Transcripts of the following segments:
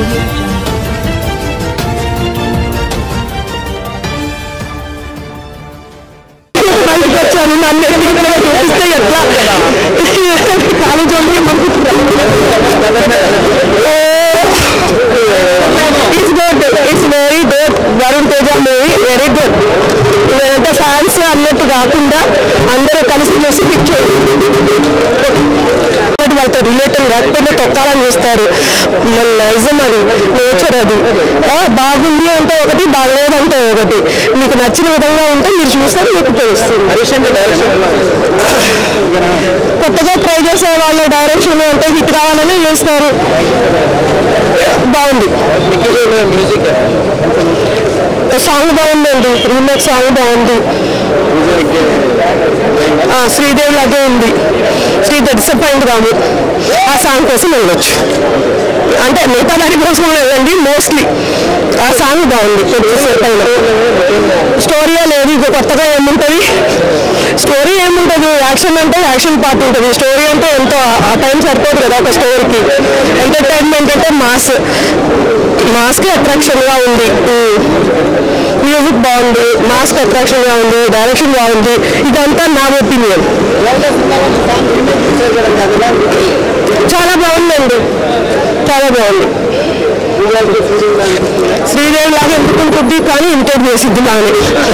audio jungle. బయటకు వచ్చాను నన్ను ఎందుకు ఇలా చూపిస్తే ఎట్లా కాలు జోలి it's good it's very good Varun Teja movie very good ఇదంతా ఫ్యాన్స్ అన్నట్టు కాకుండా అందరూ కలిసి మెలిసి పిక్చర్ వాళ్ళతో రిలేటివ్ కాకపోతే తొక్కాలని చూస్తారు మన నైజం అది నేచర్ అది ఆ, బాగుంది అంటే ఒకటి బాగలేదంటే ఒకటి మీకు నచ్చిన విధంగా ఉంటే మీరు చూస్తే మీకు తెలుస్తుంది కొత్తగా ట్రై చేసే వాళ్ళ డైరెక్షన్ అంటే హిట్ కావాలని చేస్తారు బాగుంది సాంగ్ బాగుందండి రీమేక్ సాంగ్ బాగుంది ఆ, శ్రీదేవి లాగే ఉంది శ్రీదేవి డిసప్పాయింట్ కాదు ఆ సాంగ్ కోసం వెళ్ళొచ్చు అంటే మిగతా దాని కోసం లేదండి మోస్ట్లీ ఆ సాంగ్ బాగుంది కొద్దిసేపు అయినా స్టోరీయే లేదు ఇక కొత్తగా ఏముంటుంది స్టోరీ ఏముంటుంది యాక్షన్ అంటే యాక్షన్ పార్ట్ ఉంటుంది స్టోరీ అంటే ఎంతో ఆ టైం సరిపోదు కదా ఒక స్టోరీకి ఎంటర్టైన్మెంట్ అంటే మాస్ మాస్కి అట్రాక్షన్గా ఉంది మ్యూజిక్ బాగుంది మాస్క్ అట్రాక్షన్గా ఉంది డైరెక్షన్ బాగుంది ఇదంతా నా ఒపీనియన్ చాలా బాగుందండి చాలా బాగుంది శ్రీదేవి లాగా ఎందుకుంటుంది కానీ ఇంటర్ చేసిద్ది లాగానే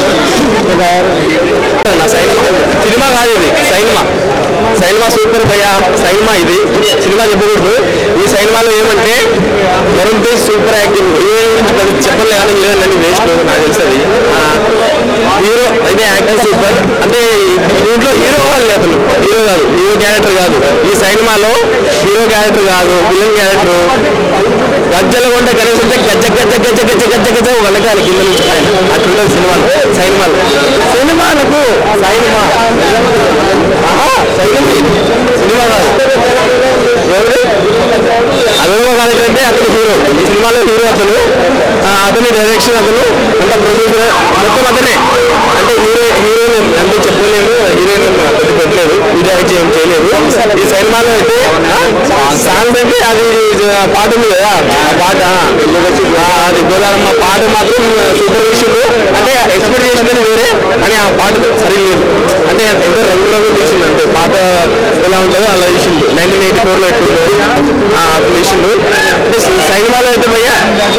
సినిమా కాదు ఇది సైన్మా సైన్మా సూపర్ భయ సైన్మా ఇది సినిమా చెప్పకూడదు ఈ సైన్మాలో ఏమంటే వరుణ్ తేజ్ సూపర్ యాక్టింగ్ ఏ చెప్పలే కానీ లేదని వేస్ట్ నాకు తెలుసు అది హీరో అయితే యాక్టర్ సూపర్ అంటే దీంట్లో హీరో వాళ్ళు అతను హీరో కాదు హీరో క్యారెక్టర్ కాదు ఈ సైన్మాలో హీరో క్యారెక్టర్ కాదు విలన్ క్యారెక్టర్ గజ్జల కొంటే కనీసం ఉంటే గజ్జ గజ్జ గజ్జ గజ్జ గజ్జ గజ్జ వెళ్ళకాలి కింద నుంచి పైన. అట్లుంటుంది సినిమాలు సైన్మాలు సినిమాలకు సైన్మా ఆహా, సైన్మా ఇది. సినిమా కాదు ఎవరు అదొక క్యారెక్టర్ అంటే అతను హీరో ఈ సినిమాలో హీరో అతను ఆ, అతని డైరెక్షన్ అతను అంత ప్రొడ్యూసర్ మొత్తం అతనే అంటే హీరో హీరోయిన్ అంటే చెప్పలేము హీరోయిన్ అతను పెట్టలేదు ఈ డైరెక్ట్ ఏం చేయలేదు ఈ సినిమాలో అయితే సాంగ్స్ అంటే అది ఆ పాట ఉంది కదా ఆ పాట ఆ, అది గోదారమ్మ పాట మాత్రం సూపర్ విషయం అంటే ఎక్స్పెక్ట్ చేసిందని వేరే కానీ ఆ పాట సరిగ్గా లేదు అంటే ఎంతో రంగురంగు తీసింది అంటే పాట ఎలా ఉంటుందో అలా తీసింది నైన్టీన్ ఎయిటీ ఫోర్లో ఎట్లుందో ఆ, అట్లా తీసిండు అంటే సినిమాలో అయితే భయ్యా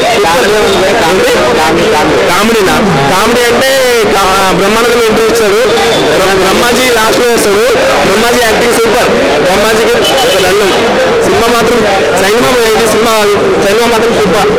కామెడీనా కామెడీ అంటే కా- బ్రహ్మానందం ఇంటూ ఇచ్చాడు బ్రహ్మాజీ లాస్ట్ లో వస్తాడు బ్రహ్మాజీ యాక్టింగ్ సూపర్ బ్రహ్మాజీకి ఒక నన్ను సినిమా మాత్రం సినిమా ఇది సినిమా సినిమా మాత్రం సూపర్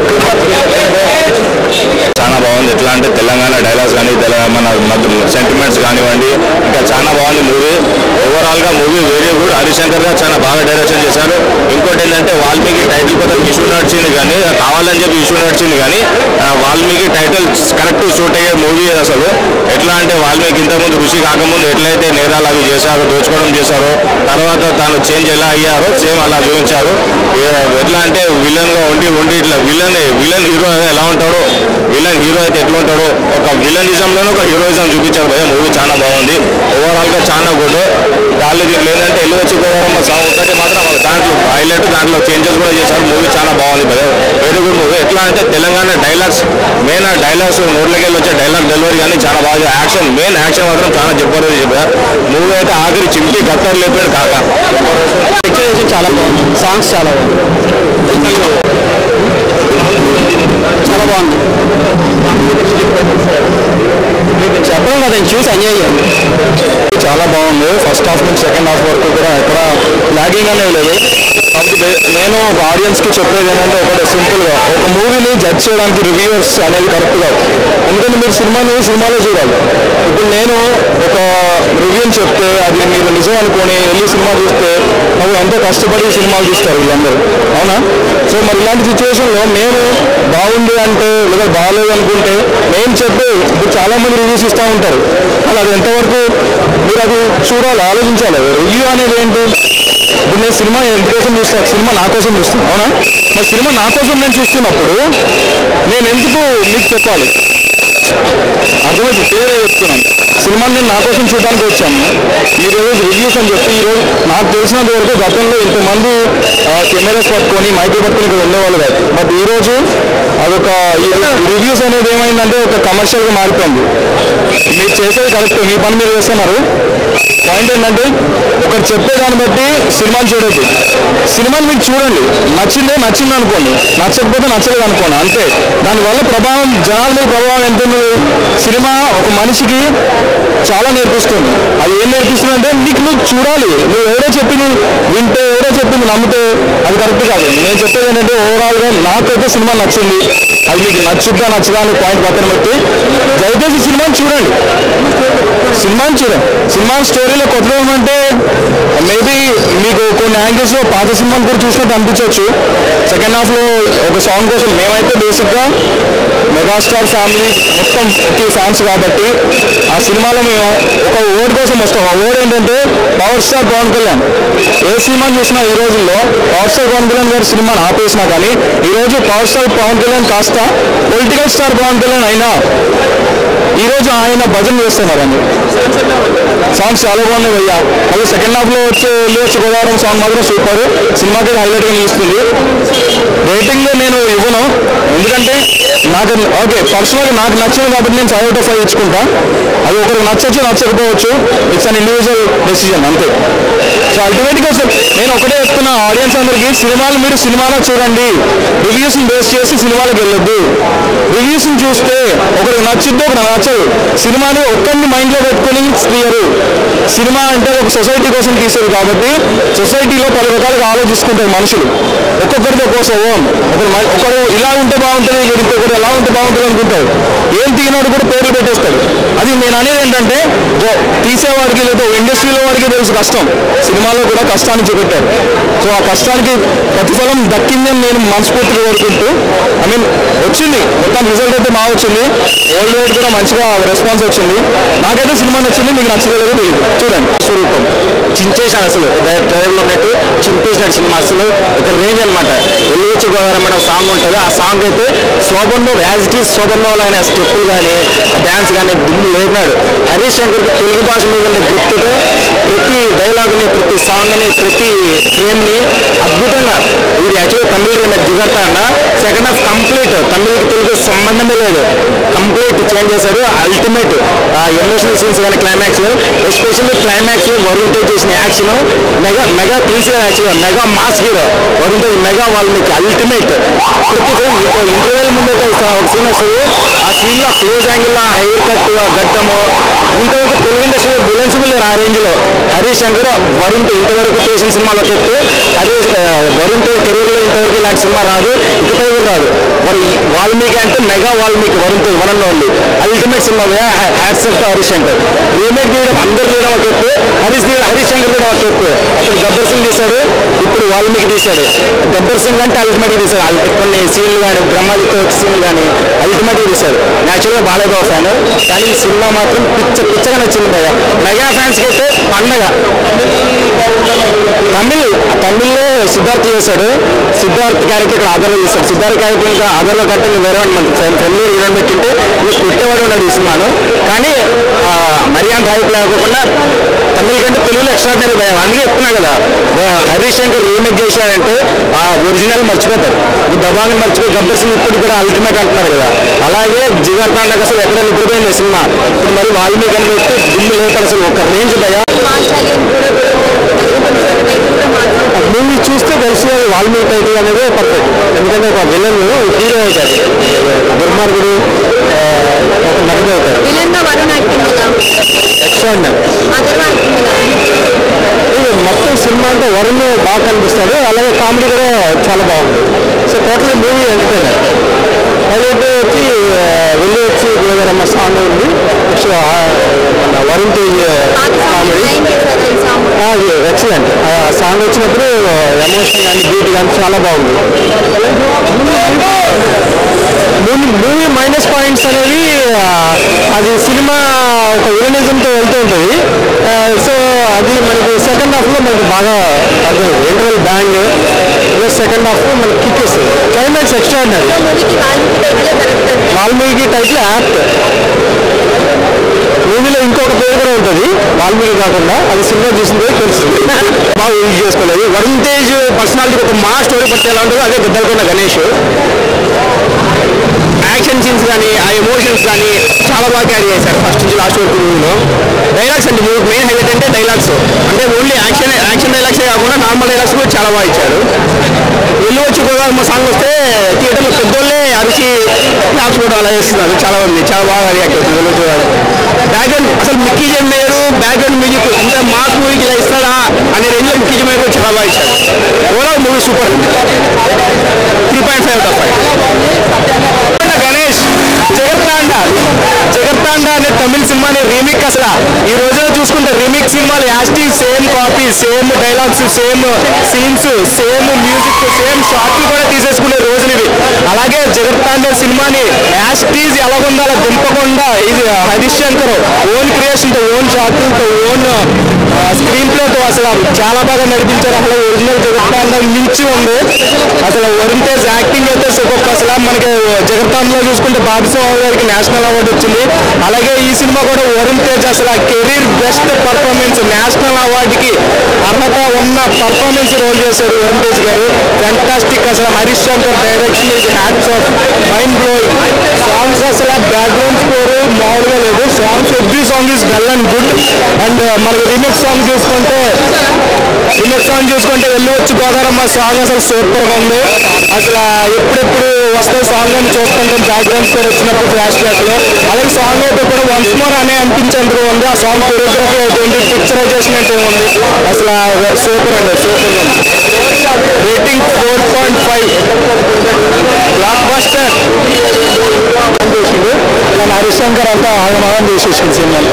చాలా బాగుంది ఎట్లా అంటే తెలంగాణ డైలాగ్స్ కానీ తెలంగాణ మన సెంటిమెంట్స్ కానివ్వండి ఇంకా చాలా బాగుంది మూవీ ఓవరాల్ గా movie very good Harishankar garu చాలా బాగా డైరెక్షన్ చేశారు ఇంకోటి ఏంటంటే వాల్మీకి టైటిల్ కోసం ఇష్యూ నడిచింది కానీ కావాలని చెప్పి ఇష్యూ నడిచింది కానీ ఆ, వాల్మీకి టైటిల్ కరెక్ట్ సూట్ అయ్యే మూవీ అసలు ఎట్లా అంటే వాల్మీకి ఇంతకుముందు ఋషి కాకముందు ఎట్లయితే నేరాలు అవి చేశారో దోచుకోవడం చేశారో తర్వాత తాను చేంజ్ ఎలా అయ్యారో సేమ్ అలా చూపించారు ఏ- ఎట్లా అంటే విలన్ గా ఉండి ఉండి ఇట్లా విలన్ విలన్ హీరో ఎలా ఉంటాడో విలన్ హీరో అయితే ఎట్లా ఉంటాడో ఒక విలనిజం లోనే ఒక హీరోయిజం చూపించారు భయ మూవీ చాలా బాగుంది ఓవరాల్ గా చాలా గుడ్ దాళ్ళు దీంట్లో ఏంటంటే ఎల్లు వచ్చి గోవరమ్మ సాంగ్ ఒకటి మాత్రం వాళ్ళ దాంట్లో హైలైట్ దాంట్లో చేంజెస్ కూడా చేశారు మూవీ చాలా బాగుంది భయ వెరీ గుడ్ మూవీ ఎట్లా అంటే తెలంగాణ డైలాగ్స్ మెయిన్ ఆ డైలాగ్స్ నోట్లకి వచ్చే డైలాగ్ డెలివరీ కానీ చాలా బాగా యాక్షన్ మెయిన్ యాక్షన్ మాత్రం చాలా జబర్దస్త్ చెప్పారు మూవీ అయితే ఆఖరి చింపి కత్తర్ లేపాడు కాక పిక్చర్ చాలా బాగుంది సాంగ్స్ చాలా బాగుంది చాలా బాగుంది చెప్పడం కదా చూసి ఎంజాయ్ చేయండి చాలా బాగుంది ఫస్ట్ హాఫ్ నుంచి సెకండ్ హాఫ్ వరకు కూడా ఎక్కడ లాగింగ్ అనేది లేదు కాబట్టి నేను ఒక ఆడియన్స్ కి చెప్పేది ఏంటంటే ఒకటి సింపుల్ గా ఒక మూవీని జడ్జ్ చేయడానికి రివ్యూవర్స్ అనేది కరెక్ట్ కాదు ఎందుకంటే మీరు సినిమాని సినిమాలో చూడాలి ఇప్పుడు నేను ఒక రివ్యూని చెప్తే అది మీరు నిజం అనుకొని వెళ్ళి సినిమా చూస్తే అవి ఎంతో కష్టపడి సినిమాలు చూస్తారు వీళ్ళందరూ అవునా సో మరి ఇలాంటి సిచ్యువేషన్లో మేము బాగుంది అంటే లేదా బాగాలేదు అనుకుంటే నేను చెప్పే ఇప్పుడు చాలా మంది రివ్యూస్ ఇస్తూ ఉంటారు అలా అది ఎంతవరకు మీరు అది చూడాలి ఆలోచించాలి రివ్యూ అనేది ఏంటి ఇప్పుడు నేను సినిమా ఎందుకోసం చూస్తాను సినిమా నా కోసం చూస్తాను అవునా మరి సినిమా నా కోసం నేను చూస్తున్నప్పుడు నేను ఎందుకు మీకు చెప్పాలి అర్థమైంది పేరే చెప్తున్నాను సినిమాని నేను నా కోసం చూడడానికి వచ్చాను ఈ రోజు రివ్యూస్ అని చెప్పి ఈరోజు నాకు తెలిసినంత వరకు గతంలో ఇంతమంది కెమెరాస్ పట్టుకొని మైకులు పట్టుకొని ఇక్కడ ఉండేవాళ్ళు కాదు బట్ ఈ రోజు అదొక రివ్యూస్ అనేది ఏమైందంటే ఒక కమర్షియల్గా మారిపోయింది మీరు చేసేది కరెక్ట్ మీ పని మీరు చేస్తున్నారు పాయింట్ ఏంటంటే ఒకరు చెప్పేదాన్ని బట్టి సినిమాని చూడొద్దు సినిమాని మీకు చూడండి నచ్చిందే నచ్చింది అనుకోండి నచ్చకపోతే నచ్చలేదు అనుకోండి అంతే దానివల్ల ప్రభావం జనాల మీద ప్రభావం ఎంత ఉంది సినిమా ఒక మనిషికి చాలా నేర్పిస్తుంది అది ఏం నేర్పిస్తుంది అంటే నీకు నువ్వు చూడాలి నువ్వు ఎవరో చెప్పింది వింటే ఎవరో చెప్పింది నమ్మితే అది కరెక్ట్ కాదు నేను చెప్పేది ఏంటంటే ఓవరాల్గా నాకైతే సినిమా నచ్చింది అది మీకు నచ్చుద్దా నచ్చదా అనే పాయింట్ పక్కన పెట్టి దయచేసి సినిమాని చూడండి సినిమాని చూడండి సినిమా స్టోరీలో కొత్త అంటే మేబీ మీకు కొన్ని యాంగిల్స్ లో పాత సినిమాలు కూడా చూసినట్టు అనిపించవచ్చు సెకండ్ హాఫ్ లో ఒక సాంగ్ కోసం మేమైతే బేసిక్ గా మెగాస్టార్ ఫ్యామిలీ మొత్తం ఒకే ఫ్యాన్స్ కాబట్టి ఆ సినిమాలో మేము ఒక ఓడ్ కోసం వస్తాం ఆ ఓడ్ ఏంటంటే పవర్ స్టార్ పవన్ కళ్యాణ్ ఏ సినిమా చూసినా ఈ రోజుల్లో పవర్ స్టార్ పవన్ కళ్యాణ్ గారి సినిమాని ఆపేసినా కానీ ఈ రోజు పవర్ స్టార్ పవన్ కళ్యాణ్ కాస్త పొలిటికల్ స్టార్ పవన్ కళ్యాణ్ అయినా ఈ రోజు ఆయన భజన చేస్తున్నారండి సాంగ్స్ చాలా బాగున్నాయి భయ్యా మళ్ళీ సెకండ్ హాఫ్ లో వచ్చే వెళ్ళి వచ్చే గోదావరం సాంగ్ మాత్రం సూపర్ సినిమాకి హైలైట్ గా నిలుస్తుంది రేటింగ్ నేను ఇవ్వను ఎందుకంటే నాకు ఓకే పర్సనల్గా నాకు నచ్చింది కాబట్టి నేను ఫైవ్ అవుట్ ఆఫ్ ఫైవ్ ఇచ్చుకుంటా అది ఒకరికి నచ్చచ్చు నచ్చకపోవచ్చు ఇట్స్ అన్ ఇండివిజువల్ డెసిజన్ అంతే సో అల్టిమేట్గా నేను ఒకటే చెప్తున్నా ఆడియన్స్ అందరికీ సినిమాలు మీరు సినిమాలో చూడండి రివ్యూస్ని బేస్ చేసి సినిమాలకు వెళ్ళొద్దు రివ్యూస్ని చూస్తే ఒకరికి నచ్చుద్ది ఒకరికి నచ్చదు సినిమాని ఒక్కరిని మైండ్లో పెట్టుకొని తీయరు సినిమా అంటే ఒక సొసైటీ కోసం తీసేది కాబట్టి సొసైటీలో పలు రకాలుగా ఆలోచిస్తుంటారు మనుషులు ఒక్కొక్కరిది ఒక్కో స్వభావం ఒకరు మ- ఒకరు ఇలా ఉంటే బాగుంటుంది ఇంకొకరు ఎలా ఉంటే బాగుంటుంది అనుకుంటారు ఏం తీయనోడు కూడా పేర్లు పెట్టేస్తాడు అది నేను అనేది ఏంటంటే ఓ తీసేవాడికి లేదా ఇండస్ట్రీలో వాడికి తెలుసు కష్టం సినిమాలో కూడా కష్టాన్ని చూపెట్టారు సో ఆ కష్టానికి ప్రతిఫలం దక్కిందని నేను మనస్ఫూర్తిగా కోరుకుంటూ ఐ మీన్ వచ్చింది మొత్తం రిజల్ట్ అయితే బాగా వచ్చింది ఓల్డ్ రేట్ కూడా మంచిగా రెస్పాన్స్ వచ్చింది నాకైతే సినిమా నచ్చింది మీకు నచ్చలేదు తెలియదు చూడండి స్వరూపం చించేశాను అసలు ట్రైలర్లో ఉన్నట్టు చింపేసినాడు సినిమా అసలు ఒక రేంజ్ అనమాట ఎల్లుచి గోదావరి అనే సాంగ్ ఉంటుంది ఆ సాంగ్ అయితే శోభన్లో యాజ్ ఇట్ ఈస్ శోభన్లో ఆయన స్టెప్పులు కానీ డ్యాన్స్ కానీ దిల్లు లేపినాడు హరీష్ శంకర్కి తెలుగు భాష మీద ఉన్న గుర్తుతో ప్రతి డైలాగ్ని ప్రతి సాంగ్ని ప్రతి ఫ్రేమ్ని అద్భుతంగా ఇది యాక్చువల్గా తమిళ రీమేక్ దిగర్తా అన్న సెకండ్ హాఫ్ కంప్లీట్ తమిళకి తెలుగు సంబంధమే లేదు కంప్లీట్ చేంజ్ చేశాడు అల్టిమేట్ ఎమోషనల్ సీన్స్ కానీ climax especially climax Varun Tej చేసిన యాక్షన్ మెగా మెగా తీసిన action mega mass hero Varun Tej mega Valmiki ultimate ప్రతి ఇంటర్వ్యూల ముందు ఒక సీన్ వస్తుంది ఆ సీన్ లో క్లోజ్ యాంగిల్ హెయిర్ కట్ గడ్డము ఇంతవరకు తెలుగు ఇండస్ట్రీలో బిలెన్స్ లేరు ఆ రేంజ్ లో హరీష్ శంకర్ వరుణ్ తేజ్ ఇంతవరకు చేసిన సినిమాలో చెప్తే హరీష్ ఆ, వరుణ్ తేజ్ కెరీర్ లో ఇంతవరకు ఇలాంటి సినిమా రాదు ఇకపై కూడా రాదు మరి వాల్మీకి అంటే మెగా వాల్మీకి వరుణ్ తేజ్ వరంలో ఉంది అల్టిమేట్ సినిమా hats off Harish Shankar remake చేయడం అందరు చేయడం ఒక ఎత్తు హరీష్ తీయడం హరీష్ శంకర్ కూడా ఒక ఎత్తు అప్పుడు గబ్బర్ సింగ్ తీశాడు ఇప్పుడు వాల్మీకి తీశాడు గబ్బర్ సింగ్ అంటే అల్టిమేట్ తీశాడు అల్- కొన్ని సీన్లు కానీ బ్రహ్మాదిత్య సీన్లు కానీ అల్టిమేట్ తీశాడు న్యాచురల్గా బాలయ్య ఫ్యాన్ కానీ ఈ సినిమా మాత్రం పిచ్చ పిచ్చగా నచ్చింది భయ్య మెగా ఫ్యాన్స్ కి అయితే పండగ తమిళ్ తమిళ్లో సిద్ధార్థ్ చేశాడు సిద్ధార్థ్ క్యారెక్టర్ ఇక్కడ ఆధార్లో చేశాడు సిద్ధార్థ్ క్యారెక్టర్ ఇంకా ఆధార్లో కంటే నువ్వు వేరే మన ఫ్రెండ్లీ హీరోని పెట్టింటే నువ్వు పెట్టేవాడు ఉన్నాడు ఈ సినిమాను కానీ ఆ, మరీ అంత హైప్ లేకుండా తమిళ కంటే తెలుగులో ఎక్స్ట్రాడినరీ భయం అందుకే చెప్తున్నా కదా ఆ, హరీష్ శంకర్ రీమేక్ చేశాడంటే ఆ ఒరిజినల్ మర్చిపోతారు ఈ దబాన్ని మర్చిపోయి గబ్బర్ సింగ్ ఇప్పుడు కూడా అల్టిమేట్ అంటున్నారు కదా అలాగే జిగర్ తాండక అసలు ఎక్కడ నిద్రపోయింది ఈ సినిమా ఇప్పుడు మరి వాల్మీకి అని పెట్టి దిల్లు లేపారు అసలు ఒక రేంజ్ భయ మూవీ చూస్తే తెలిసి వాల్మీకి టైటిల్ అనేది పర్ఫెక్ట్ ఎందుకంటే ఒక విలన్ హీరో అవుతాడు దుర్మార్గుడు ఆ, ఒక నటుడు అవుతాడు విలన్ గా వరుణ్ యాక్టింగ్ ఎలా ఎక్స్ట్రాడినరీ అదర్ యాక్టింగ్ ఎలా ఇది మొత్తం సినిమా అంటే వరుణ్ బాగా కనిపిస్తాడు అలాగే కామెడీ కూడా చాలా బాగుంది so total movie entertainer highlight వచ్చి ఆ, వెళ్ళి వచ్చి గోదారమ్మ సాంగ్ ఉంది నెక్స్ట్ ఆ, మన వరుణ్ తేజ్ కామెడీ డిజైన్ చేశారు ఈ సాంగ్ అది ఎక్సలెంట్ ఆ సాంగ్ వచ్చినప్పుడు ఎమోషన్ కానీ బీట్ కానీ చాలా బాగుంది మూవీ మూవీ మైనస్ పాయింట్స్ అనేవి ఆ, అది సినిమా ఒక విలనిజంతో వెళ్తూ ఉంటుంది సో అది మనకి సెకండ్ హాఫ్లో మనకి బాగా అది interval bang plus second half మనకి కిక్ ఇస్తుంది క్లైమాక్స్ ఎక్స్ట్రాడినరీ మూవీకి Valmiki title correct Valmiki title apt మూవీలో ఇంకొక పేరు కూడా ఉంటుంది వాల్మీకి కాకుండా అది సినిమా చూసిందే తెలుస్తుంది బాగా యూజ్ చేసుకోలేదు వరుణ్ తేజ్ పర్సనాలిటీ ఒక మా స్టోరీ పడితే ఎలా ఉంటుందో అదే పెద్దలకొండ గణేష్ యాక్షన్ సీన్స్ కానీ ఆ ఎమోషన్స్ కానీ చాలా బాగా క్యారీ చేశారు ఫస్ట్ నుంచి లాస్ట్ వరకు మూవీలో డైలాగ్స్ అండి మూవీ మెయిన్ హైలైట్ అంటే డైలాగ్స్ అంటే ఓన్లీ యాక్షన్ యాక్షన్ డైలాగ్సే కాకుండా నార్మల్ డైలాగ్స్ కూడా చాలా బాగా ఇచ్చారు వెళ్ళి వచ్చి గోదావరి సాంగ్ వస్తే థియేటర్లో పెద్దోళ్ళే అరిచి క్లాప్స్ కూడా అలా చేస్తున్నారు చాలా మంది చాలా బాగా రియాక్ట్ అవుతుంది వెళ్ళి చూడాలి బ్యాక్గ్రౌండ్ అసలు మిక్కీ జమ్మేరు బ్యాక్గ్రౌండ్ మ్యూజిక్ ఇంత మాస్ మూవీకి ఇలా ఇస్తాడా అనే రేంజ్లో మిక్కీ జమ్మేరు కూడా చాలా బాగా ఇచ్చారు overall movie super three point five of five Ganesh Jigarthanda Jigarthanda అనే తమిళ సినిమాని రీమిక్ అసలు ఈ రోజున చూసుకుంటే రీమిక్ సినిమాలు యాస్టింగ్ same copy same dialogues same scenes same music same షార్ట్లు కూడా తీసేసుకునే రోజులు ఇవి అలాగే జగత్తాండ సినిమాని యాస్టీజ్ ఎలాగుందో అలా దింపకుండా ఇది హరీష్ శంకర్ ఓన్ క్రియేషన్తో ఓన్ షార్ట్లతో ఓన్ స్క్రీన్ ప్లేతో అసలు చాలా బాగా నడిపించారు అసలు ఒరిజినల్ జగత్తాండ మించి ఉంది అసలు వరుణ్ తేజ్ యాక్టింగ్ అయితే సూపర్ అసలు మనకి జగత్తాండలో చూసుకుంటే బాబుసాహు గారికి నేషనల్ అవార్డు వచ్చింది అలాగే ఈ సినిమా కూడా వరుణ్ తేజ్ అసలు కెరీర్ బెస్ట్ పర్ఫార్మెన్స్ నేషనల్ అవార్డుకి అర్హత ఉన్న పర్ఫార్మెన్స్ రోల్ చేశారు వరుణ్ తేజ్ గారు ఫెంటాస్టిక్ అసలు హరీష్ శంకర్ డైరెక్షన్ ఇది hats off mind blowing songs అసలు బ్యాక్గ్రౌండ్ స్కోర్ మామూలుగా లేదు songs every song is well and good and మనకి రీమిక్స్ సాంగ్ చూసుకుంటే రీమిక్స్ సాంగ్ చూసుకుంటే వెళ్ళి వచ్చి గోదావరమ్మ సాంగ్ అసలు సూపర్ గా ఉంది అసలు ఎప్పుడెప్పుడు వస్తే సాంగ్ అని చూస్తుంటాం బ్యాక్గ్రౌండ్ స్కోర్ వచ్చినప్పుడు ఫ్లాష్ బ్యాక్ లో అలాగే సాంగ్ అయితే కూడా వన్స్ మోర్ అనే అనిపించేందుకు ఉంది ఆ సాంగ్ కొరియోగ్రఫీ అయితే పిక్చరైజేషన్ అంటే ఉంది అసలు సూపర్ అండి సూపర్ ఉంది rating four point five block buster చేసిండు ఇలా హరిశంకర్ అంతా ఆగమగం చేసేసింది సినిమాని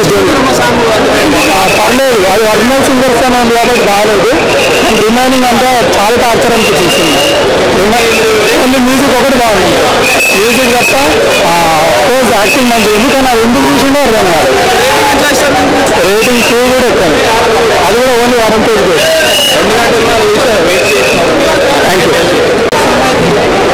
ఆ, పర్లేదు అది ఒరిజినల్ సింగర్ తో ఉంది కాబట్టి బాగాలేదు రిమైనింగ్ అంతా చాలా టార్చర్ అనిపించింది ఓన్లీ మ్యూజిక్ ఒకటి బాగుంది మ్యూజిక్ తప్ప కోర్స్ యాక్టింగ్ మంచి ఎందుకని అది ఎందుకు చూసిండో అర్థం కాదు రేటింగ్ టూ కూడా ఎక్కాను అది కూడా ఓన్లీ వరం పేజ్ థ్యాంక్ యూ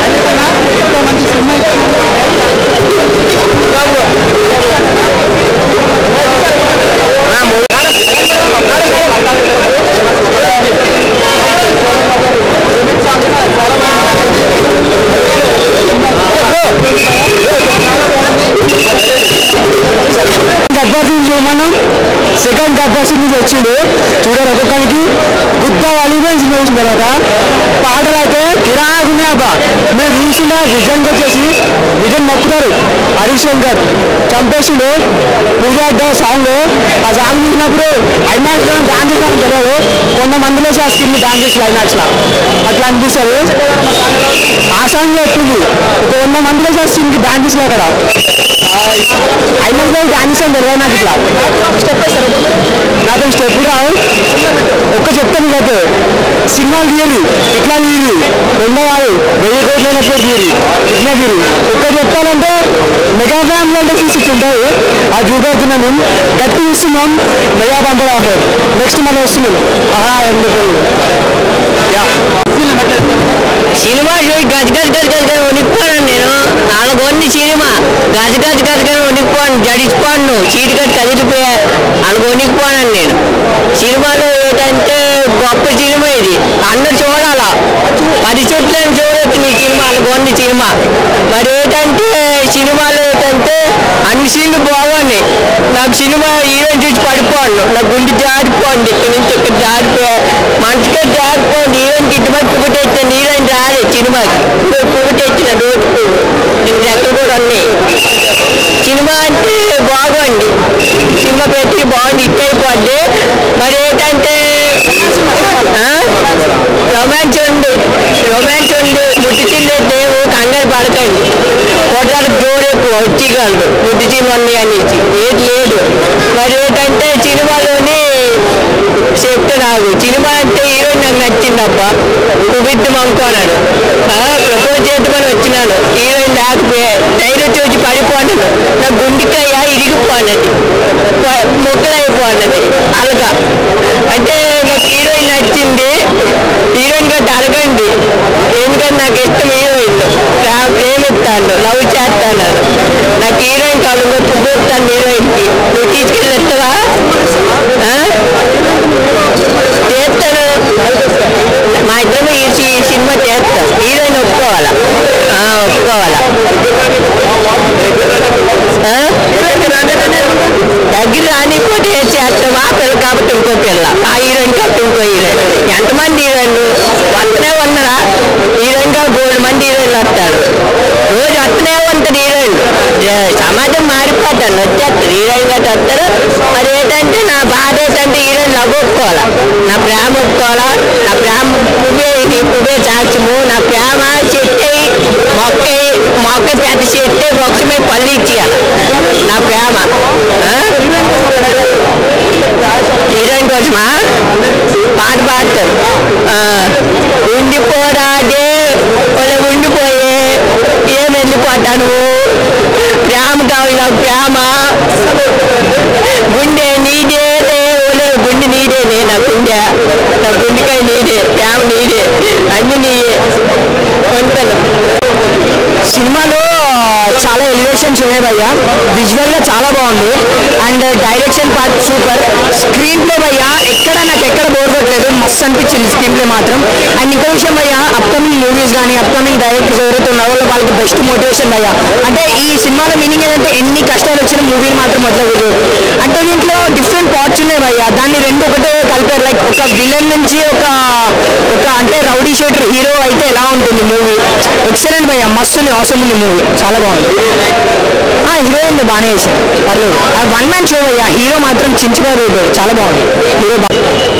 గబ్బర్సింగ్ చూడమను సెకండ్ గబ్బర్సింగ్ నుంచి వచ్చిండు చూడాలి ఒక్కొక్కరికి గుద్ద వాలీబాల్ సినిమా చూసిన తర్వాత పాటలు అయితే కిరాకున్నాయి అబ్బా మీరు చూసిన విజన్ వచ్చేసి విజన్ నొక్కుతారు హరీష్ శంకర్ చంపేసిండు పూజ సాంగ్ ఆ సాంగ్ చూసినప్పుడు ఐమాక్స్ లో డాన్స్ చేసాను తెలియదు కొంతమందిలో ఆ స్కిన్ డాన్స్ చేసి ఐమాక్స్ లో అట్లా అనిపిస్తారు ఆ సాంగ్ ఎట్టుంది ఒక వంద మందిలో ఆ స్కిన్ కి డాన్స్ చేసిన అక్కడ ఐమాక్స్ లో డాన్స్ అని తెలియదు నాకు ఇట్లా స్టెప్ నాకు స్టెప్ రావు ఒక్క చెప్తాను అయితే సినిమాలు తీయరు ఇట్లా తీయరు రెండో కాదు వెయ్యి కోట్లైనప్పుడు తీయరు ఇట్లా తీయరు ఒక్క చెప్తానంటే మెగా ఫ్యామిలీ అంటే చూసి ఉంటాయి అది చూపెడుతున్నాను గట్టి చూస్తున్నాం మెగా పంపడం ఆఫర్ నెక్స్ట్ మనం వస్తున్నాం ఆహా ఎందుకు యా సినిమా చూసి గజ్ గజ్ గజ్ గజ్ గజ్ ఉనికిపోయాను నేను నాలుగు ఉంది సినిమా గజ్ గజ్ గజ్ గజ్ ఉనికిపోయాను జడిచిపోయాను చీటి కట్టి కదిలిపోయా నాలుగు ఉనికిపోయాను నేను సినిమాలో ఏంటంటే గొప్ప సినిమా ఇది అందరు చూడాలా పది చుట్లని చూడొచ్చు ఈ సినిమా అనుకోండి సినిమా మరి ఏంటంటే సినిమాలో ఏంటంటే అన్ని సీన్లు బాగున్నాయి నాకు సినిమా హీరోయిన్ చూసి పడిపోను నా గుండె జారిపోండి ఇక్కడి నుంచి ఇక్కడ జారిపోయా మనసుకే జారిపోండి హీరోయిన్ ఇటువైపు పువ్వు తెచ్చాను హీరోయిన్ రాలే సినిమాకి ఇప్పుడు పువ్వు తెచ్చిన రోజు పువ్వు నేను రెక్కలు కూడా ఉన్నాయి సినిమా అంటే బాగుంది సినిమా పెట్టి బాగుంది హిట్ అయిపోద్ది మరి ఏంటంటే రొమాన్స్ ఉంది రొమాన్స్ ఉంది ముట్టి చిల్లు దేవు కంగారు పడకండి కొట్టాలకు జోరు ఎక్కువ వచ్చేయగలరు ముట్టి చిల్లు ఉన్నాయి అనేసి ఏది లేదు మరి ఏంటంటే సినిమాలోని చెప్తే నాకు సినిమా అంటే హీరోయిన్ నాకు నచ్చిందబ్బా కుబిద్దు మంకోనాడు ప్రపోజ్ చేద్దామని వచ్చినాను హీరోయిన్ లేకపోయా ధైర్యం చూసి పడిపోనాను నా గుండెకాయ ఇరిగిపోనది ముక్కలైపోనది అలాగా అంటే నాకు హీరోయిన్ నచ్చింది హీరోయిన్ గట్టి అడగండి ఎందుకంటే నాకు ఇష్టం హీరోయిన్ ప్రేమిస్తాను లవ్ చేస్తాను నాకు హీరోయిన్ కాదు పువ్వుతాను హీరోయిన్కి నీదే సాక్ష్యము నా ప్రేమ చెట్టే మొక్క మొక్క పెద్ద చెట్టే వృక్షమే పళ్ళు ఇచ్చేయాలి నా ప్రేమ ఆ? హీరోయిన్ కోసమా పాట పాడతారు ఆ, ఉండిపోరాదే వాళ్ళ ఉండిపోయే ఏం వెళ్ళిపోతాను ప్రేమ కావాలి నాకు ప్రేమ గుండె నీదే ఒలే గుండె నీదేనే నా గుండె నా గుండెకాయ నీదే ప్రేమ నీదే అన్ని నీయే కొంటాను సినిమాలో చాలా ఎలివేషన్స్ ఉన్నాయి భయ్య విజువల్ గా చాలా బాగుంది and direction part super screen play భయ్య ఎక్కడ నాకు ఎక్కడ బోర్ కొట్టలేదు మస్తు అనిపించింది స్క్రీన్ ప్లే మాత్రం అండ్ ఇంకో విషయం భయ్య అప్కమింగ్ మూవీస్ కానీ అప్కమింగ్ డైరెక్టర్స్ ఎవరైతే ఉన్నారో వాళ్ళకి బెస్ట్ మోటివేషన్ భయ్య అంటే ఈ సినిమాలో మీనింగ్ ఏంటంటే ఎన్ని కష్టాలు వచ్చిన మూవీని మాత్రం వదలకూడదు అంటే దీంట్లో డిఫరెంట్ పార్ట్స్ ఉన్నాయి భయ్య దాన్ని రెండు ఒకటే కలిపారు లైక్ ఒక విలన్ నుంచి ఒక ఒక అంటే రౌడీ షేటర్ హీరో అయితే ఎలా ఉంటుంది మూవీ ఎక్సలెంట్ భయ్య మస్తు ఉంది అవసరం ఉంది మూవీ చాలా బాగుంది హీరోయిన్ బాగానే చేశారు పర్లేదు వన్ మ్యాన్ షో భయ్య హీరో మాత్రం చించుగారు చాలా బాగుంది హీరో బా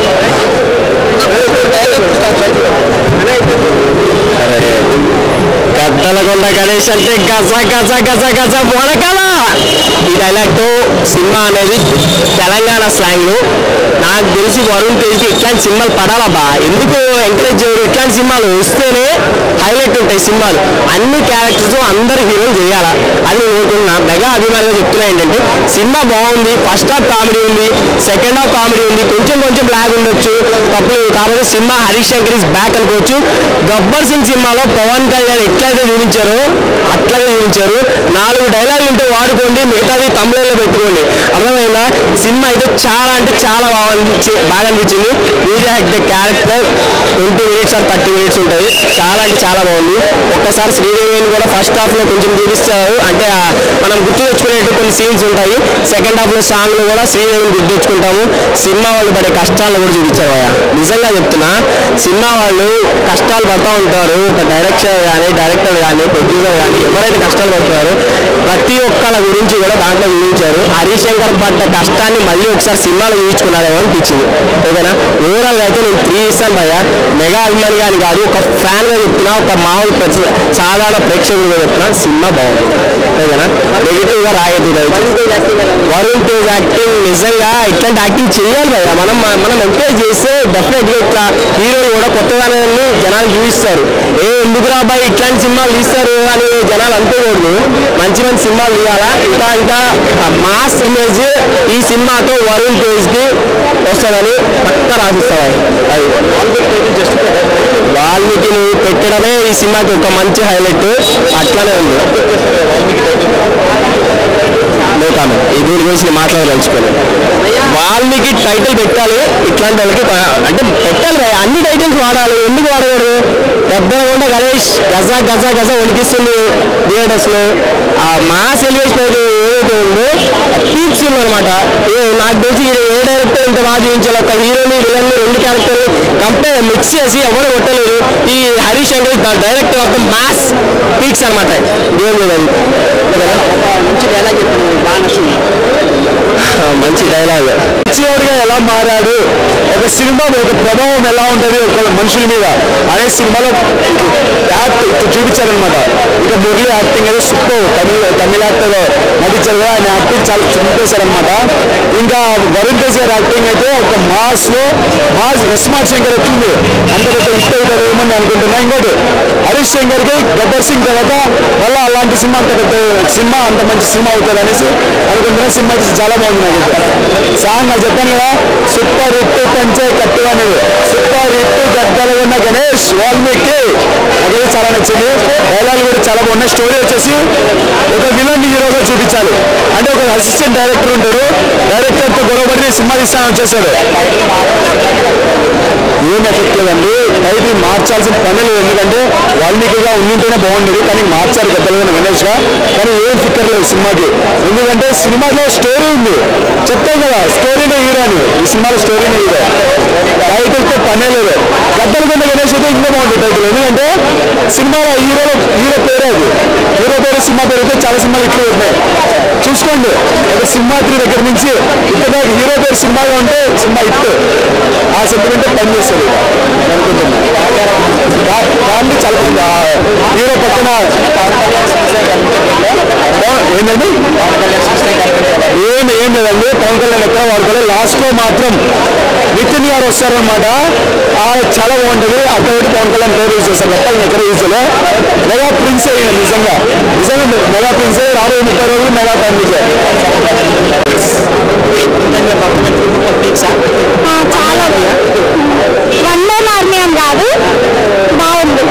గద్దలగొండ గణేష్ అంటే గజ గజ గజ గజ బోడకల ఈ డైలాగ్ తో సినిమా అనేది తెలంగాణ స్లాంగ్ లో నాకు తెలిసి వరుణ్ తేజ్కి ఇట్లాంటి సినిమాలు పడాలబ్బా ఎందుకు ఎంకరేజ్ చేయరు ఇట్లాంటి సినిమాలు వస్తేనే హైలైట్ ఉంటాయి సినిమాలు అన్ని క్యారెక్టర్స్ అందరు హీరోలు చేయాలా అది కోరుకున్నా మెగా అభిమానిగా చెప్తున్నా ఏంటంటే సినిమా బాగుంది ఫస్ట్ హాఫ్ కామెడీ ఉంది సెకండ్ హాఫ్ కామెడీ ఉంది కొంచెం కొంచెం బ్లాగ్ ఉండొచ్చు తప్పులు కాబట్టి సినిమా హరీష్ శంకర్ ఇస్ బ్యాక్ అనుకోవచ్చు గబ్బర్ సింగ్ సినిమాలో పవన్ కళ్యాణ్ ఎట్లయితే చూపించారో అట్లాగే చూపించారు నాలుగు డైలాగులు ఉంటే వాడుకోండి మిగతాది తమిళంలో పెట్టుకోండి అర్థమైందా సినిమా అయితే చాలా అంటే చాలా బాగా అనిపించి బాగా అనిపించింది music act character twenty minutes or thirty minutes ఉంటుంది చాలా అంటే చాలా బాగుంది ఒక్కసారి శ్రీదేవిని కూడా ఫస్ట్ హాఫ్ లో కొంచెం చూపిస్తారు అంటే ఆ మనం గుర్తు తెచ్చుకునేట్టు కొన్ని సీన్స్ ఉంటాయి సెకండ్ హాఫ్ లో సాంగ్ లో కూడా శ్రీదేవిని గుర్తు తెచ్చుకుంటాము సినిమా వాళ్ళు పడే కష్టాలను కూడా చూపించారు అయ్యా నిజంగా చెప్తున్నా సినిమా వాళ్ళు కష్టాలు పడుతూ ఉంటారు ఒక డైరెక్టర్ కానీ డైరెక్టర్ కానీ ప్రొడ్యూసర్ కానీ ఎవరైతే కష్టాలు పడుతున్నారో ప్రతి ఒక్కళ్ళ గురించి కూడా దాంట్లో చూపించారు హరీష్ శంకర్ పడ్డ కష్టాన్ని మళ్ళీ ఒకసారి సినిమాలో చూపించుకున్నారేమో అనిపించింది ఓకేనా ఓవరాల్ గా అయితే నేను త్రీ ఇస్తాను భయ్య మెగా అభిమాని కానీ కాదు ఒక ఫ్యాన్ గా చెప్తున్నా ఒక మామూలు ప్రేక్ష- సాధారణ ప్రేక్షకుడిగా చెప్తున్నా సినిమా బాగుంది ఓకేనా నెగిటివ్ గా రాయద్దు దయచేసి. వరుణ్ తేజ్ యాక్టింగ్ నిజంగా ఇట్లాంటి యాక్టింగ్ చేయాలి భయ్య మనం మనం ఎంకరేజ్ చేస్తే డెఫినెట్ గా ఇట్లా హీరోలు కూడా కొత్తగానే జనాలు చూపిస్తారు ఏ ఎందుకు రాబాయి ఇట్లాంటి సినిమాలు తీస్తారు అని జనాలు అనుకోకూడదు మంచి మంచి సినిమాలు తీయాలా ఇంకా ఇంకా మాస్ ఇమేజ్ ఈ సినిమాతో వరుణ్ తేజ్ కి వస్తుందని పక్క రాసిస్తారు అది వాల్మీకి నువ్వు పెట్టడమే ఈ సినిమాకి ఒక మంచి హైలైట్ అట్లానే ఉంది నో కామెంట్ ఈ దీని గురించి నేను మాట్లాడదలుచుకోలేదు వాల్మీకి టైటిల్ పెట్టాలి ఇట్లాంటి వాళ్ళకి ప- అంటే పెట్టాలి భయ్యా. అన్ని టైటిల్స్ వాడాలి ఎందుకు వాడకూడదు పెద్దగా గణేష్ గజ గజ గజ వణికిస్తుంది థియేటర్స్ లో ఆ మాస్ ఎలివేషన్ అయితే ఏదైతే ఉందో పీక్స్ అనమాట నాకు తెలిసి ఈడ ఏ డైరెక్టర్ ఇంత బాగా చూపించాలి ఒక హీరోని విలన్ రెండు క్యారెక్టర్ కంపేర్ మిక్స్ చేసి ఎవరు కొట్టలేదు ఈ Harish Shankar director of the mass peaks అనమాట దేవుడు మీద మంచి డైలాగ్ చెప్పాను బాగా నచ్చింది మంచి డైలాగ్ మంచివాడిగా ఎలా మారాడు ఒక సినిమా ఒక ప్రభావం ఎలా ఉంటుంది ఒక మనుషుల మీద అనే సినిమాలో యాక్ట్ చూపించారనమాట ఇక మురళి యాక్టింగ్ అయితే సూపర్ తమిళ తమిళ యాక్టర్ నటించారు కదా ఆయన యాక్టింగ్ చాలా చంపేశారనమాట ఇంకా వరుణ్ తేజ్ గారి యాక్టింగ్ అయితే ఒక మాస్ లో మాస్ ఎస్మార్ట్ శంకర్ వచ్చింది అంత పెద్ద హిట్ అవుతారు ఏమని అనుకుంటున్నా ఇంకోటి హరీష్ శంకర్ కి గబ్బర్ సింగ్ తర్వాత మళ్ళీ అలాంటి సినిమా అంత పెద్ద సినిమా అంత మంచి సినిమా అవుతుంది అనేసి అనుకుంటున్నా సినిమా అయితే చాలా బాగుంది నాకు సాంగ్ నాకు చెప్పాను కదా సూపర్ హిట్ పంచే కట్టు అనేది సూపర్ హిట్ గద్దలు ఉన్న గణేష్ వాల్మీకి అదే చాలా నచ్చింది డైలాగ్ కూడా చాలా బాగున్నాయి స్టోరీ వచ్చేసి ఒక విలన్ హీరోగా చూపించాలి అంటే ఒక అసిస్టెంట్ డైరెక్టర్ ఉంటాడు డైరెక్టర్ తో గొడవపడి సినిమా తీస్తాను వచ్చేసాడు ఏం ఎఫెక్ట్ లేదండి టైటిల్ మార్చాల్సిన పని లేదు ఎందుకంటే వాల్మీకిగా ఉండింటేనే బాగుండేది కానీ మార్చారు పెద్దలుగా గణేష్ గా కానీ ఏం ఫిక్కర్ లేదు సినిమాకి ఎందుకంటే సినిమాలో స్టోరీ ఉంది చెప్తాం కదా స్టోరీనే హీరో అని ఈ సినిమాలో స్టోరీనే హీరో టైటిల్ తో పనే లేదు గద్దలు కొండ గణేష్ అయితే ఇంకా బాగుంటుంది టైటిల్ ఎందుకంటే సినిమాలో హీరో హీరో పేరే అది హీరో పేరు సినిమా పేరు అయితే చాలా సినిమాలు ఇట్లా ఉన్నాయి చూసుకోండి ఒక సింహాద్రి దగ్గర నుంచి ఇక్కడ హీరో పేరు సినిమాగా ఉంటే సినిమా హిట్ ఆ సెంటిమెంట్ పని చేస్తుంది అనుకుంటున్నాను దా- దాన్ని చాలా ఆ, హీరో పక్కన ఆ, ఏంటండి ఏం ఏం లేదండి పవన్ కళ్యాణ్ ఎక్కడ వాడుకోలేదు లాస్ట్ లో మాత్రం నితిన్ గారు వస్తారనమాట ఆ చాలా బాగుంటుంది అక్కడ ఒకటి పవన్ కళ్యాణ్ పేరు యూజ్ చేస్తారు తప్ప ఇంకా ఎక్కడ యూజ్ చేయలే మెగా ప్రిన్స్ అయ్యింది నిజంగా నిజంగా మెగా ప్రిన్స్ రాబోయే ముప్పై రోజులు మెగా ఫ్యామిలీస్ ఆ, చాలా వన్ మ్యాన్ ఆర్మీ అని కాదు బాగుంది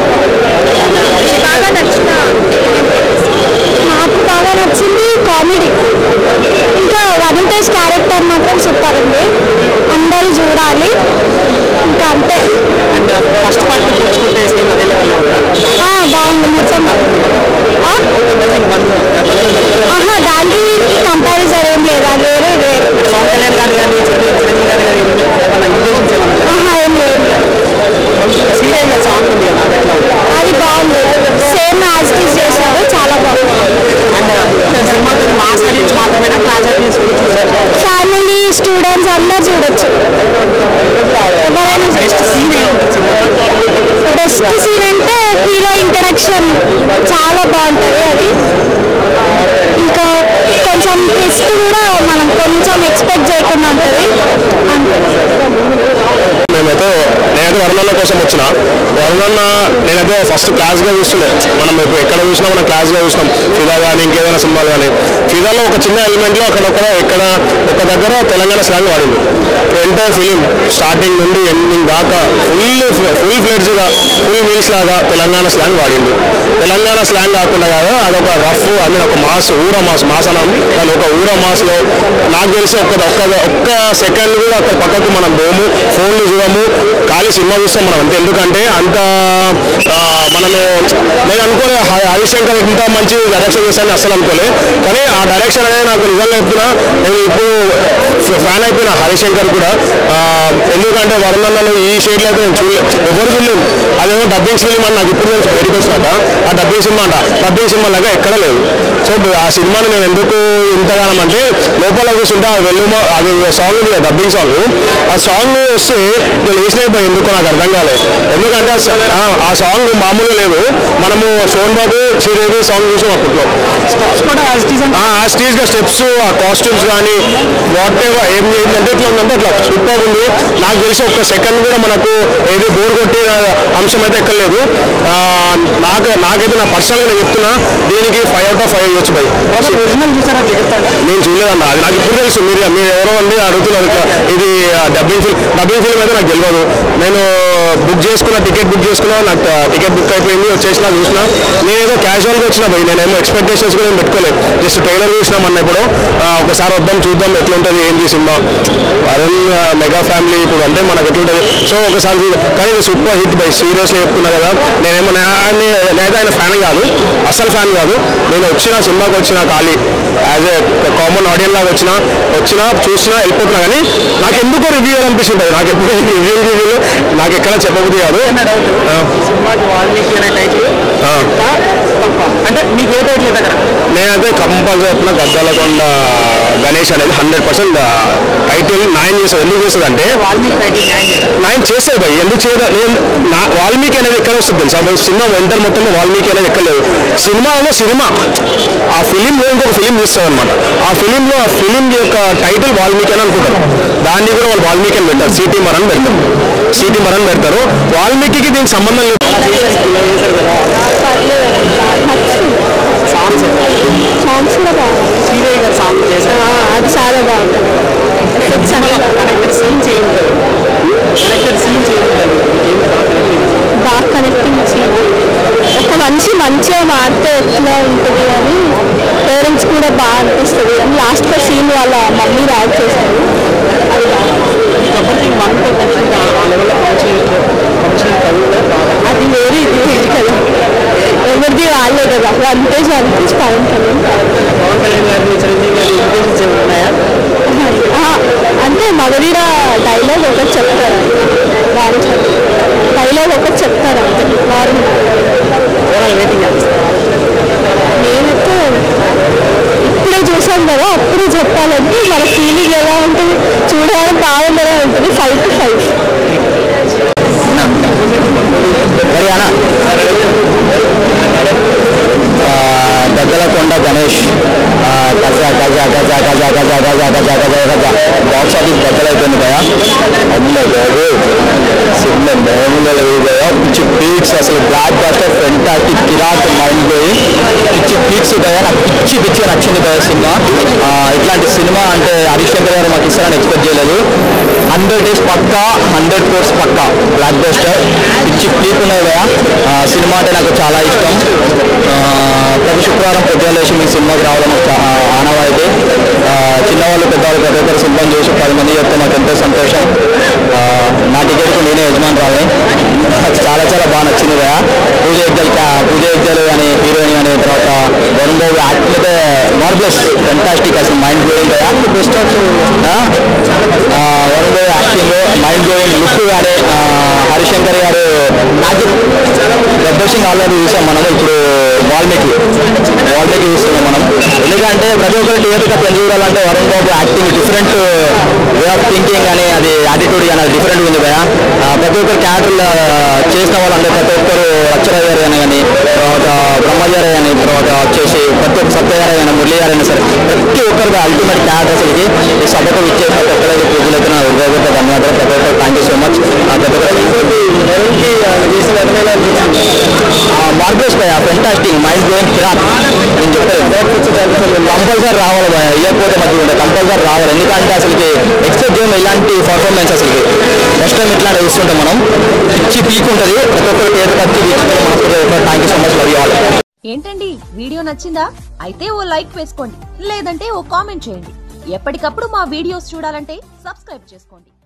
బాగా నచ్చిన నాకు బాగా నచ్చింది కామెడీ ఇంకా వరుణ్ తేజ్ క్యారెక్టర్ మాత్రం సూపర్ ఉంది అందరూ చూడాలి ఇంకా అంతే ఫస్ట్ పార్ట్ పోల్చుకుంటే సినిమా ఆ, బాగుంది మొత్తం ఆ? ఆహా దానికి కంపారిజన్ ఏం లేదు అది వేరే వేరే పవన్ కళ్యాణ్ గారు కానీ చిరంజీవి గారు కానీ వాళ్ళ ఇంటెన్షన్స్ ఏమన్నా ఆహా ఏం లేదు సీరియల్గా సాంగ్ ఉంది కదా అది ఎట్లా ఉంది? అది బాగుంది సేమ్ యాజ్ టీస్ చేశారు చాలా బాగుంది అండ్ సినిమా మాస్ ఆడియన్స్ మాత్రమేనా క్లాస్ ఆడియన్స్ చూసారు ఫ్యామిలీ స్టూడెంట్స్ అందరూ చూడొచ్చు ఎవరైనా బెస్ట్ సీన్ బెస్ట్ సీన్ అంటే హీరో ఇంటరాక్షన్ చాలా బాగుంటుంది అది ఇంకా కొంచెం ట్విస్ట్ కూడా మనం కొంచెం ఎక్స్పెక్ట్ చేయకుండా ఉంటుంది అంతే మేమైతే నేనైతే వరుణన్న కోసం వచ్చిన వరుణన్న నేనైతే ఫస్ట్ క్లాస్గా చూస్తుండే మనం ఇప్పుడు ఎక్కడ చూసినా మనం క్లాస్గా చూసినాం ఫిదా కానీ ఇంకేదైనా సినిమాలు కానీ ఫిదాలో ఒక చిన్న ఎలిమెంట్లో అక్కడ ఒక ఇక్కడ ఒక దగ్గర తెలంగాణ స్లాంగ్ వాడింది ఎంటైర్ ఫిలిం స్టార్టింగ్ నుండి ఎండింగ్ దాకా ఫుల్ ఫుల్ ఫ్లెడ్జ్గా ఫుల్ మీల్స్ లాగా తెలంగాణ స్లాంగ్ వాడింది తెలంగాణ స్లాంగ్ కాకుండా కాదు అదొక రఫ్ ఐ మీన్ ఒక మాస్ ఊర మాస్ మాస్ అనం కానీ ఒక ఊర మాస్లో నాకు తెలిసి ఒక్క ఒక్క ఒక్క సెకండ్ కూడా అక్కడ పక్కకు మనం పోము ఫోన్లు చూడము ఖాళీ సినిమా చూస్తాం మనం అంతే ఎందుకంటే అంత ఆ, మనము నేను అనుకోలే హ- హరిశంకర్ ఇంత మంచి డైరెక్షన్ చేస్తానని అస్సలు అనుకోలే కానీ ఆ డైరెక్షన్ అనేది నాకు నిజంగా చెప్తున్నా నేను ఇప్పుడు ఫ్యాన్ అయిపోయిన హరిశంకర్ కూడా ఆ, ఎందుకంటే వరుణన్నలు ఈ షేడ్లో అయితే నేను చూడలేదు ఎవరు చూడలేదు అదేమో డబ్బింగ్ ఫిలిం అని నాకు ఇప్పుడు నేను బయటకు వచ్చినాక ఆ డబ్బింగ్ సినిమా అంట డబ్బింగ్ సినిమా లాగా ఎక్కడ లేదు సో ఆ సినిమాని నేను ఎందుకు ఇంతగానం అంటే లోపల కూర్చుంటే ఆ వెల్లుమ అది సాంగ్ ఉంది కదా డబ్బింగ్ సాంగ్ ఆ సాంగ్ వస్తే నేను వేసిన ఎందుకు నాకు అర్థం కాలేదు ఎందుకంటే ఆ స- ఆ- ఆ సాంగ్ మామూలుగా లేదు మనము సోన్ బాబు శ్రీదేవి సాంగ్ చూసాం అప్పట్లో కూడా యాజ్ ఇట్ ఈస్ ఆ స్టేజ్ గా స్టెప్స్ ఆ కాస్ట్యూమ్స్ కానీ వాట్ ఎవర్ ఏం ఏంటంటే ఇట్లా ఉందంటే అట్లా సూపర్ ఉంది నాకు తెలిసి ఒక్క సెకండ్ కూడా మనకు ఏది బోర్ కొట్టే అంశం అయితే ఎక్కలేదు ఆ, నాకు నాకైతే నా పర్సనల్గా నేను చెప్తున్నా దీనికి ఫైవ్ అవుట్ ఆఫ్ ఫైవ్ ఇవ్వచ్చు బై ఒరిజినల్ చూసారా చెప్తారా నేను చూడలేదన్న అది నాకు ఇప్పుడు తెలుసు మీరు మీరు ఎవరో అండి అడుగుతున్నారు ఇట్లా ఇది డబ్బింగ్ ఫిల్మ్ డబ్బింగ్ ఫిల్మ్ అయితే నాకు తెలియదు నేను బుక్ చేసుకున్న టికెట్ బుక్ చేసుకున్నా నాకు టికెట్ బుక్ అయిపోయింది వచ్చేసిన చూసిన నేనేదో క్యాజువల్గా వచ్చిన పోయి నేనేమో ఎక్స్పెక్టేషన్స్ కూడా ఏం పెట్టుకోలేదు జస్ట్ ట్రైలర్ చూసినాం అన్న ఇప్పుడు ఆ, ఒకసారి వద్దాం చూద్దాం ఎట్లుంటుంది ఏంటి సినిమా అరుణ్ మెగా ఫ్యామిలీ ఇప్పుడు అంటే మనకు ఎట్లుంటుంది సో ఒకసారి చూడ కానీ ఇది సూపర్ హిట్ బై సీరియస్లీ చెప్తున్నా కదా నేనేమో నే- నే- నేనైతే ఆయన ఫ్యాన్ కాదు అసలు ఫ్యాన్ కాదు నేను వచ్చిన సినిమాకి వచ్చిన ఖాళీ యాజ్ ఏ కామన్ ఆడియన్ లాగా వచ్చిన వచ్చిన చూసినా వెళ్ళిపోతున్నా కానీ నాకు ఎందుకో రివ్యూ అనిపిస్తుంది నాకు ఎప్పుడు రివ్యూ రివ్యూలు నాకు ఎక్కడ చెప్పబుద్ధి కాదు ఆ, సినిమాకి వాల్మీకి అనే టైటిల్ ఆ. అంటే మీకు ఏ టైటిల్ దగ్గర నేనైతే కంపల్సరీ చెప్పిన గద్దలకొండ గణేష్ అనేది హండ్రెడ్ పర్సెంట్ టైటిల్ నైన్ చేస్తుంది ఎందుకు చేస్తుంది అంటే వాల్మీకి టైటిల్ న్యాయం చేయాలి నైన్ చేస్తే భయ్ ఎందుకు చేయదు నేను నా వాల్మీకి అనేది ఎక్కడ వస్తుంది తెలుసా భయ్ సినిమా వెంటర్ మొత్తంలో వాల్మీకి అనేది ఎక్కలేదు సినిమాలో సినిమా ఆ ఫిలింలో ఇంకొక ఫిలిం తీస్తారు అనమాట ఆ ఫిలింలో ఆ ఫిలిం యొక్క టైటిల్ వాల్మీకి అని అనుకుంటారు దాన్ని కూడా వాళ్ళు వాల్మీకి అని పెడతారు సిటీ మరన్ పెడతారు సిటీ మరన్ పెడతారు వాల్మీకి దీనికి సంబంధం లేదు సాంగ్స్ సాంగ్స్ కూడా బాగుంది శ్రీదేవి గారు సాంగ్ చేశారు అది చాలా బాగుంది ఎఫెక్ట్స్ అన్ని కనెక్టెడ్ సీన్స్ ఏమి ఉంటుంది కనెక్టెడ్ సీన్స్ ఏమి ఉంటుంది బాగా కనెక్టింగ్ సీన్ ఒక మనిషి మంచిగా మారితే ఎట్లా ఉంటుంది అని పేరెంట్స్ కూడా బాగా అనిపిస్తుంది అని లాస్ట్లో సీన్ వాళ్ళ మమ్మీ యాడ్ చేశారు అది బాగుంది కాబట్టి వన్ తో ఆ లెవెల్లో ఫంక్షన్ ఫంక్షన్ కవిగా అది వేరే ఇది వేరే కదా one page one page Pawan Kalyan Pawan Kalyan గారిని చిరంజీవి గారి ఇంటెన్షన్స్ ఏమైనా ఉన్నాయా ఆ, అంటే మగధీర డైలాగ్ ఒకటి చెప్తారు దాంట్లో డైలాగ్ ఒకటి చెప్తారు అంతే నార్మల్ ఓవరాల్ రేటింగ్ ఎంత నేనైతే ఇప్పుడే చూసాం కదా అప్పుడే చెప్పాలంటే మన ఫీలింగ్ ఎలా ఉంటుంది చూడడానికి బాగుందనే ఉంటుంది ఫైవ్ టు ఫైవ్ హర్యానా దగ్గరకొండ గణేష్ ఆ, గజ గజ గజ గజ గజ గజ గజ గజ గజ బాక్స్ ఆఫీస్ దగ్గరైపోయింది కదా అమ్మ బాబు సినిమా మామూలుగా లేదు కదా పిచ్చి పీక్స్ అసలు బ్లాక్ బాస్టర్ ఫెంటాటిక్ కిరాక్ మైండ్ బ్లోయింగ్ పిచ్చి పీక్స్ కదా నాకు పిచ్చి పిచ్చి నచ్చింది కదా సినిమా ఆ, ఇట్లాంటి సినిమా అంటే హరిశంకర్ గారు మాకు ఇస్తారని ఎక్స్పెక్ట్ చేయలేదు హండ్రెడ్ డేస్ పక్కా హండ్రెడ్ కోర్స్ పక్కా బ్లాక్ బస్టర్ పిచ్చి పీక్ ఉన్నాయి కదా ఆ, సినిమా అంటే నాకు చాలా ఇష్టం ఆ, ప్రతి శుక్రవారం పొద్దున్న లేచి మీ సినిమాకి రావడం నాకు చా- ఆనవాయితీ ఆ, చిన్నవాళ్ళు పెద్దవాళ్ళు ప్రతి ఒక్కరు సినిమా చూసి పది మంది చెప్తే నాకు ఎంతో సంతోషం ఆ, నా టికెట్కు నేనే యజమాని రావాలి నాకు చాలా చాలా బాగా నచ్చింది కదా పూజ ఎగ్జల్ పూజ ఎగ్జల్ అని హీరోయిన్ అని తర్వాత వరుణ్ బాబు యాక్టింగ్ అయితే మార్బలస్ ఫెంటాస్టిక్ అసలు మైండ్ బ్లోయింగ్ కదా బెస్ట్ ఆఫ్ వరుణ్ బాబు యాక్టింగ్ మైండ్ బ్లోయింగ్ లుక్ కానీ ఆ, హరిశంకర్ గారు మ్యాజిక్ గబ్బర్ సింగ్ ఆల్రెడీ చూసాం మనం ఇప్పుడు వాల్మీకి వాల్మీకి చూస్తున్నాం మనం ఎందుకంటే ప్రతి ఒక్కరు థియేటర్ కప్ ఎందుకు చూడాలంటే వరుణ్ బాబు acting different way of thinking కానీ అది యాటిట్యూడ్ కానీ అది డిఫరెంట్ ఉంది కదా ఆ, ప్రతి ఒక్కరు క్యారెక్టర్లు చేసిన వాళ్ళంటే ప్రతి ఒక్కరు అక్షరయ్య గారు అని కానీ తర్వాత బ్రహ్మగారు అని తర్వాత వచ్చేసి ప్రతి ఒక్క సత్య గారు కానీ మురళి గారు అయినా సరే ప్రతి ఒక్కరికి అల్టిమేట్ క్యారెక్టర్ అసలుకి ఈ సభకు ఇచ్చే ప్రతి ఒక్కరికి పూజలు అయితే నా హృదయపూర్వక ధన్యవాదాలు ప్రతి ఒక్కరు థ్యాంక్ యూ సో మచ్ ప్రతి మార్గేష్ భయ ఫెంటాస్టిక్ మైండ్ బ్లోయింగ్ కిరాక్ నేను చెప్పాను కంపల్సరీ రావాలి భయ ఇవ్వకపోతే మంచిగా ఉంటుంది కంపల్సరీ రావాలి ఎందుకంటే అసలుకి ఎక్స్పెక్ట్ చేయము ఇలాంటి పర్ఫార్మెన్స్ అసలుకి నెక్స్ట్ టైం ఇట్లా చూస్తుంటాం మనం పిచ్చి పీక్ ఉంటుంది ప్రతి ఒక్కరు పేరు ఖర్చు thank you so much love all ఏంటండి వీడియో నచ్చిందా అయితే ఓ లైక్ వేసుకోండి లేదంటే ఓ కామెంట్ చేయండి ఎప్పటికప్పుడు మా వీడియోస్ చూడాలంటే సబ్స్క్రైబ్ చేసుకోండి